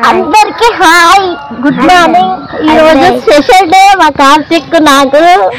అందరికి hi good morning ఈ రోజు స్పెషల్ డే మా కార్తిక్ నాకు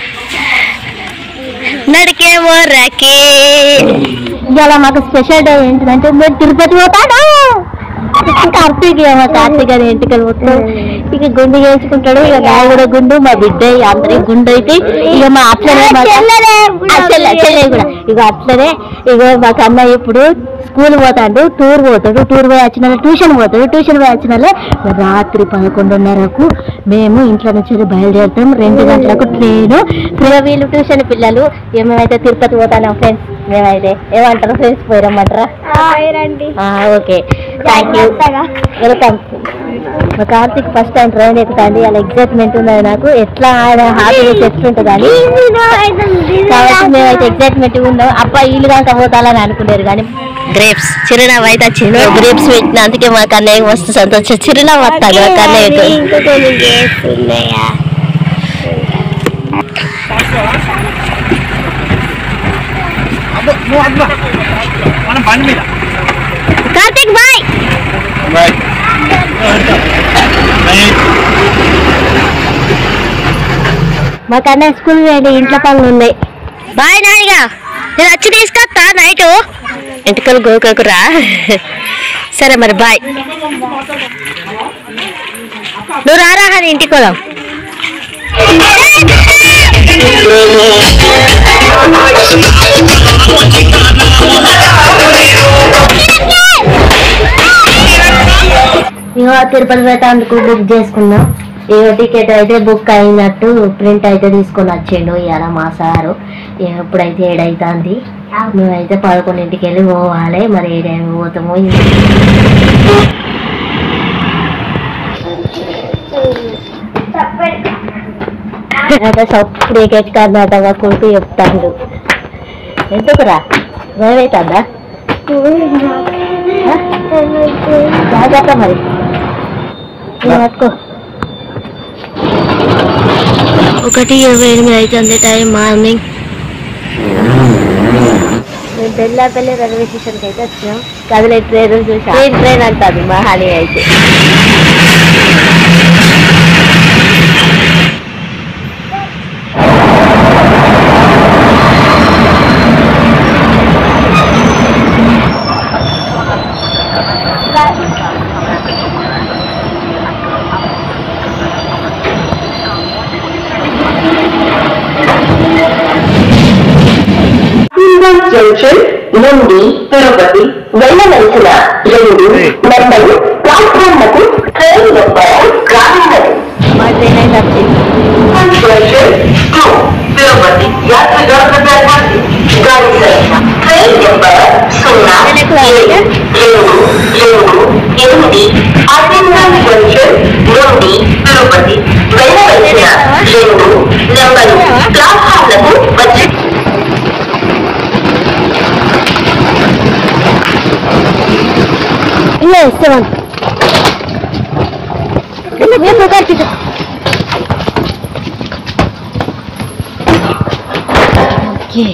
నడికే మోరకే ఇవాళ మాకు స్పెషల్ డే ఏంటిదంటే మేము తిరుపతి పోతాడు కార్తీక్ ఏమో కార్తీక్ అని ఇంటికి మొత్తం ఇక గుండు చేసుకుంటాడు ఇక నా కూడా గుండు మా బిడ్డ ఇక అందరి గుండు అయితే ఇక మా అట్లనే మా- ఆ, చెల్లె చెల్లె కూడా ఇక అట్లనే ఇక మాకు అన్నయ్య ఇప్పుడు స్కూల్ పోతాడు టూర్ పోతాడు టూర్ పోయి వచ్చిన ట్యూషన్ పోతాడు ట్యూషన్ పోయి వచ్చిన రాత్రి పదకొండున్నరకు మేము ఇంట్లో నుంచి బయలుదేరుతాం రెండు గంటలకు ట్రైన్ ఇక వీళ్ళు ట్యూషన్ పిల్లలు ఏమేమైతే తిరుపతి పోతాను ఫ్రెండ్స్ మేమైతే ఏమంటారు ఫ్రెండ్స్ పోయిరమ్మంటారా ఓకే థ్యాంక్ యూ వెల్కమ్ మా కార్తీక్ ఫస్ట్ టైం ట్రైన్ ఎక్కుతాండి అలా ఎగ్జైట్మెంట్ ఉన్నది నాకు ఎట్లా ఆయన హ్యాపీనెస్ ఎట్లుంటుంది అని కాబట్టి మేమైతే ఎగ్జైట్మెంట్ ఉన్నాం అబ్బా వీళ్ళు కనుక పోతాలని అనుకున్నారు కానీ గ్రేప్స్ చిరునవ్వు అయితే వచ్చింది గ్రేప్స్ పెట్టిన అందుకే మా కన్నయ్య మస్తు సంతోషం చిరునవ్వు వస్తాను మా కన్నయ్యకు మనం బండి మీద కార్తీక్ బాయ్ మా కన్నయ్య స్కూల్ వెళ్ళి ఇంట్లో పనులు ఉన్నాయి బాయ్ నాయిగా నేను వచ్చి తీసుకొస్తా నైట్ ఎంటికలు గోకకురా సరే మరి బాయ్ నువ్వు రారా అని ఇంటికి పోదాం ఇగో తిరుపతి పోయేందుకు బుక్ చేసుకున్నాం ఇగో టికెట్ అయితే బుక్ అయినట్టు ప్రింట్ అయితే తీసుకొని వచ్చిండు ఇవాళ మా సారు ఇక ఇప్పుడైతే ఏడైతుంది మేమైతే పదకొండింటికి వెళ్ళి పోవాలి మరి ఏ టైం పోతామో అయితే క్రికెట్ కర్ణాటక కొడుకు చెప్తాడు ఎందుకురా భయమవుతుందా జాగ్రత్త మరి ఇలా పట్టుకో ఒకటి ఇరవై ఎనిమిది అవుతుంది టైం మార్నింగ్ మేము పెళ్ళాపల్లి రైల్వే స్టేషన్కి అయితే వచ్చినాం కదిలే ట్రైన్ చూసి ట్రైన్ ట్రైన్ అంటుంది మా హాని అయితే జంక్షన్ నుండి తిరుపతి వెళ్ళవలసిన రెండు నెంబరు ప్లాట్ఫామ్లకు ట్రైన్ నెంబర్ రానున్నది మా ట్రైన్ అయితే వచ్చింది జంక్షన్ టూ తిరుపతి యాత్రికుల ప్రదేశానికి గాడి సంఖ్య ట్రైన్ నెంబర్ సున్నా ఏడు రెండు రెండు ఎనిమిది అటెండెన్స్ జంక్షన్ నుండి తిరుపతి వెళ్ళవలసిన రెండు నెంబరు ప్లాట్ఫామ్లకు వచ్చి ಇಲ್ಲ ಸೆವೆನ್ ಬೇಕು ಕಾರ್ತಿಕ್ ఓకే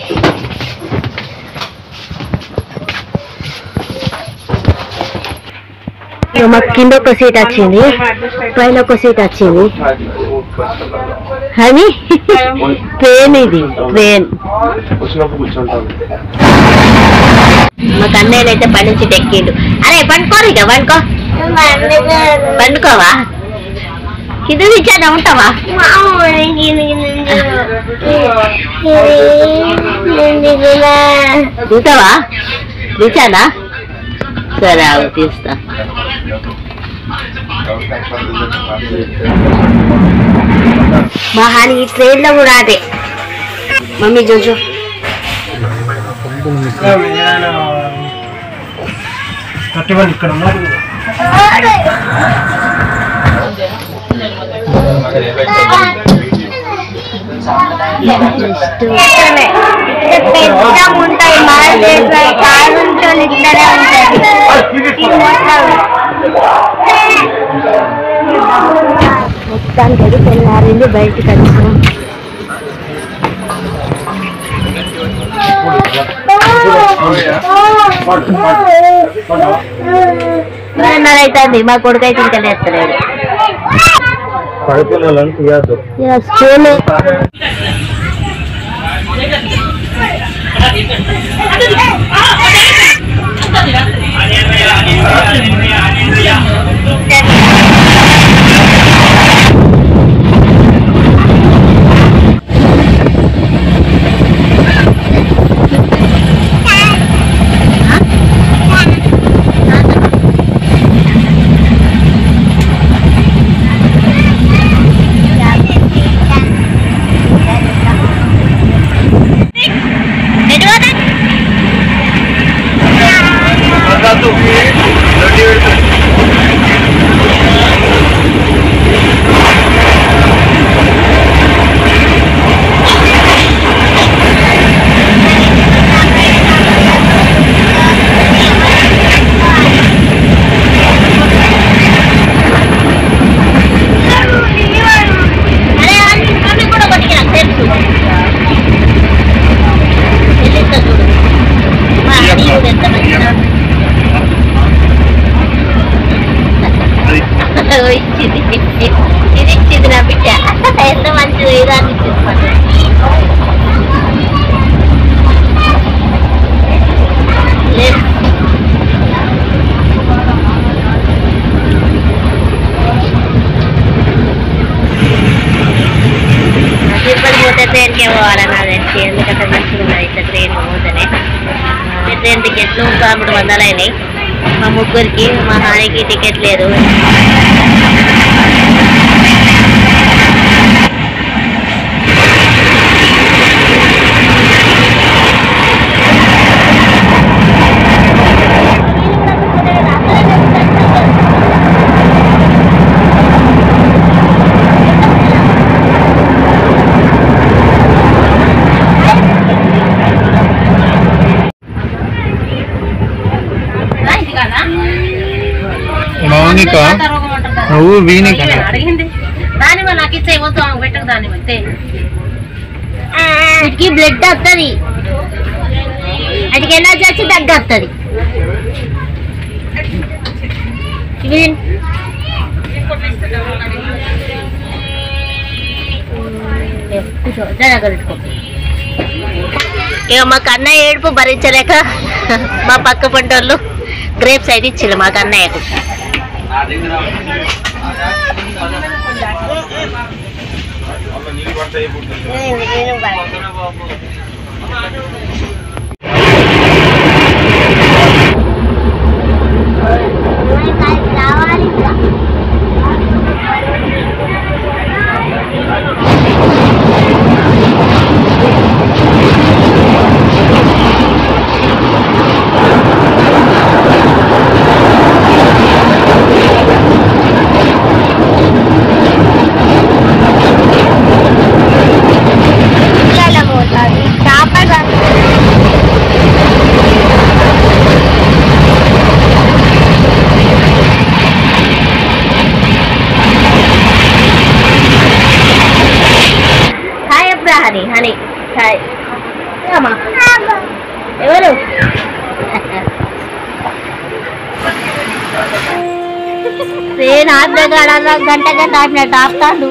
ఇక మాకు కింద ఒక సీట్ వచ్చింది పైన ఒక సీట్ వచ్చింది అని ట్రైన్ ఇది ట్రైన్ వచ్చినప్పుడు కూర్చుంటాం మా కన్నయ్యలు అయితే పని నుంచి ఎక్కిండు అరే పండుకోరు ఇక పండుకో పండుకోవా కింద దించాను ఉంటావా దిగుతావా దించానా సరే అవి తీస్తా మా హాని ఈ ట్రైన్ లో కూడా అదే మమ్మీ జోజో థర్టీ వన్ ఇక్కడ ఉన్నారు పెద్ద ఉంటాయి మాల్ కారు ఉంటుంది ఇద్దరే మొత్తానికి అది తెల్లారింది బయటికి వచ్చాం పడు, పడు, పడు. రెండున్నర అవుతుంది మా కొడుకు అయితే ఇంకా లేస్తలేడు పడుకున్న వాళ్ళని తీయద్దు ఇక స్కూల్ అరే అన్ని మమ్మీ కూడా కొట్టిన తెలుసు వెళ్ళిస్తా చూడు మా అడి కూడా ఎంత మంచిగా ఇచ్చింది ఇది ఇచ్చింది నా బిడ్డ ఎంత మంచిది ఇదాన్ని లేదు తిరుపతి పోతే ట్రైన్కే పోవాలని అది ఎందుకంటే మంచిగా ఉన్నది ఇట్లా ట్రైన్ పోతేనే ఈ ట్రైన్ టికెట్లు పదమూడు వందలు అయినాయి మా ముగ్గురికి మా హానికి టికెట్ లేదు మౌనిక నువ్వు వీనిక అడిగింది దాని వల్ల నాకు ఇచ్చే వద్దు ఆమె పెట్టకు దాని అంతే వీటికి బ్లడ్ వస్తుంది వాటికి ఎనర్జీ వచ్చి దగ్గర వస్తుంది ఇవి కూర్చో, జర అక్కడ పెట్టుకో. ఇక మా కన్నయ్య ఏడుపు భరించలేక మా పక్క పంటోళ్ళు గ్రేప్స్ అయితే ఇచ్చిండు మా కన్నయ్యకు హాయ్ అప్పుడు హనీ హనీ హాయ్ అమ్మా ఎవరు ట్రైన్ ఆపిన కాడ గంట గంట ఆపినట్టు ఆపుతాడు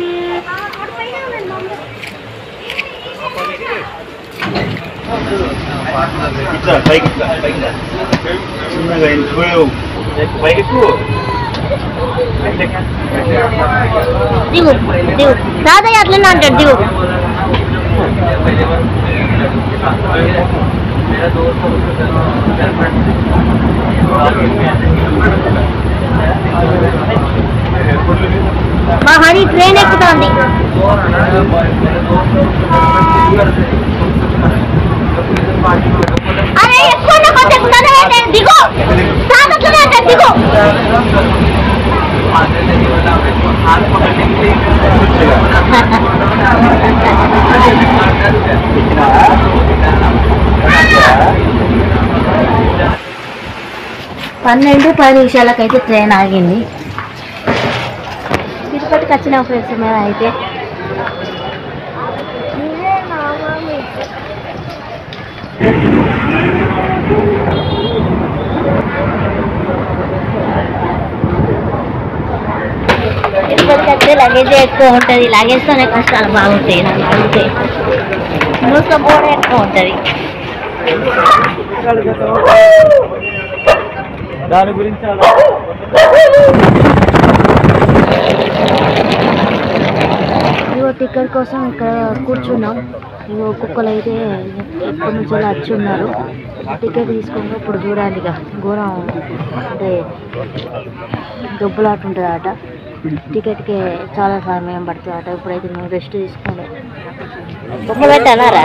పైకి చిన్నగా వెళ్ళిపోయావు పైకి దిగు దిగు రాదయ్య అట్లనే అంటాడు దిగు మా హరి ట్రైన్ ఎక్కుతోంది అరే ఎక్కువ కొద్ది ఎక్కుతానే దిగు సాగట్లనే అంటాడు దిగు పన్నెండు పది నిమిషాలకైతే ట్రైన్ ఆగింది తిరుపతికి వచ్చిన ఫ్రెండ్స్ మేము అయితే లగేజ్ ఎక్కువ ఉంటుంది లగేజ్తోనే కష్టాలు బాగుంటాయి నాకు అంతే మూసపోవడం ఎక్కువ ఉంటుంది దాని గురించి ఇగో టికెట్ కోసం ఇక్కడ కూర్చున్నాం ఇగో కుక్కలు అయితే ఎప్పటి నుంచో వచ్చి ఉన్నారు టికెట్ తీసుకుని ఇప్పుడు చూడండి ఇక ఘోరం అంటే దొబ్బులాట ఉంటుంది అట టికెట్కి చాలా సమయం పడుతుంది అట ఇప్పుడైతే మేము రెస్ట్ తీసుకోండి బొమ్మలు పెట్టానారా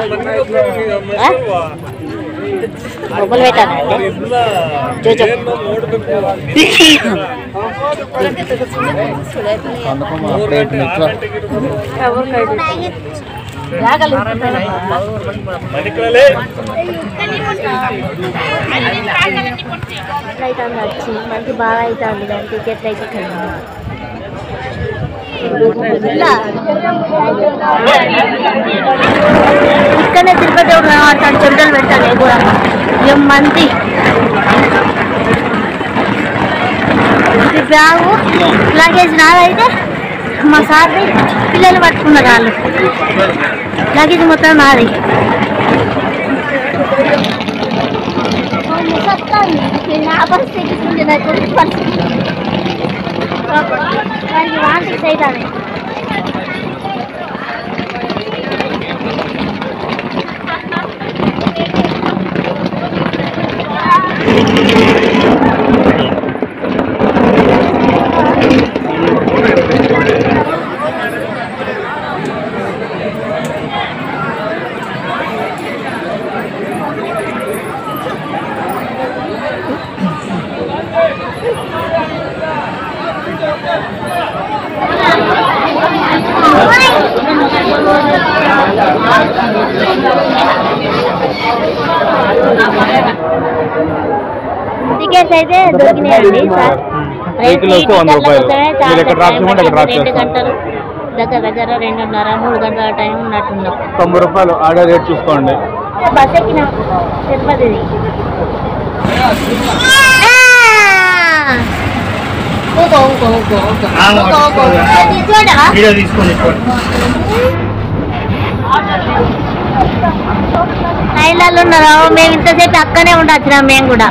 బొమ్మలు పెట్టానా చూచు అయితే వచ్చి మనకి బాగా అవుతుంది దాని టికెట్లు అయితే ఇక్కడనే తిరుపతి ఆడతాడు చెమటలు పెట్టాలి కూడా ఏం మంది ఇది బ్యాగు లగేజ్ నాదైతే మా సార్ది పిల్లలు పట్టుకున్నారు వాళ్ళు లగేజ్ మొత్తం నాది నా బస్ ఎక్కింది నాకు వారికి వాంటింగ్స్ అవుతాను టికెట్స్ అయితే దొరికినాయండి సార్ వెహికల్ వస్తే వంద రూపాయలు. మీరు ఎక్కడ డ్రాప్ చేయమంటే అక్కడ డ్రాప్ రెండు చేస్తాం. గంటలు దగ్గర దగ్గర రెండున్నర మూడు గంటల టైం ఉన్నట్టున్నాం తొంభై రూపాయలు ఆర్డర్ రేట్ చూసుకోండి బస్ ఎక్కిన తిరుపతిది ఊకో ఊకో ఊకో ఊకో ఆ, ఊకో ఊకో ఆ. తీసుకోండా వీడియో తీసుకోండి లైన్లలో ఉన్నారు మేము ఇంతసేపు అక్కనే ఉండొచ్చినాం మేము కూడా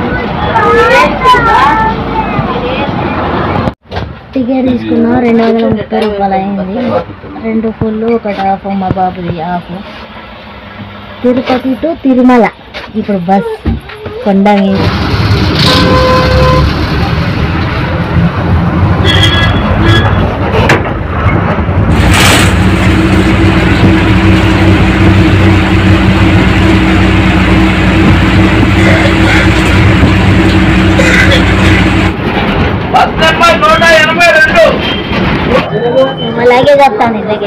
టికెట్ తీసుకున్నాం రెండు వందల ముప్పై రూపాయలు అయింది రెండు ఫుల్ ఒకటి హాఫ్ మా బాబుది హాఫ్ తిరుపతి టు తిరుమల ఇప్పుడు బస్ కొండ మీద అలాగే చెప్తాను ఇలాగే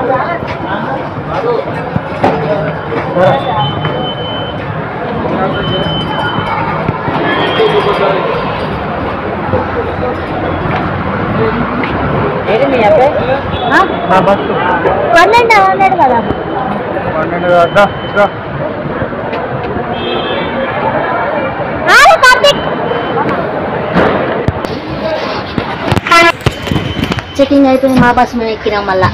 ఆ? బస్సు పన్నెండు అన్నాడు కదా పన్నెండు కదా దా. ఆగు కార్తీక్ చెకింగ్ అయిపోయింది మా బస్ మేము ఎక్కినాం మళ్ళా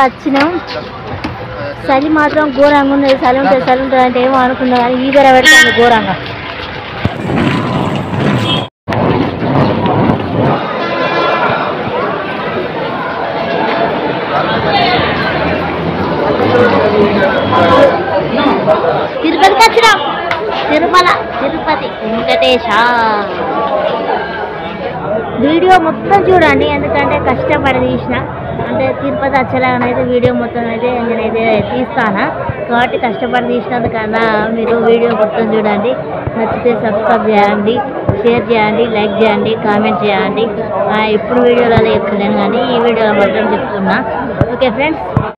వచ్చినాం చలి మాత్రం ఘోరంగా ఉన్నది చలి ఉంటుంది చలి ఉంటుంది అంటే ఏమో అనుకున్నా కానీ ఈగర పెడతాను ఘోరంగా తిరుపతికి వచ్చినాం తిరుమల తిరుపతి వెంకటేశ వీడియో మొత్తం చూడండి ఎందుకంటే కష్టపడి తీసిన అంటే తిరుపతి వచ్చేలాగానైతే వీడియో మొత్తం అయితే నేనైతే తీస్తాను కాబట్టి కష్టపడి తీసినందుకన్నా మీరు వీడియో మొత్తం చూడండి నచ్చితే సబ్స్క్రైబ్ చేయండి షేర్ చేయండి లైక్ చేయండి కామెంట్ చేయండి ఆ, ఎప్పుడు వీడియోలలో చెప్తున్నాను కానీ ఈ వీడియోలో మాత్రం చెప్తున్నా ఓకే ఫ్రెండ్స్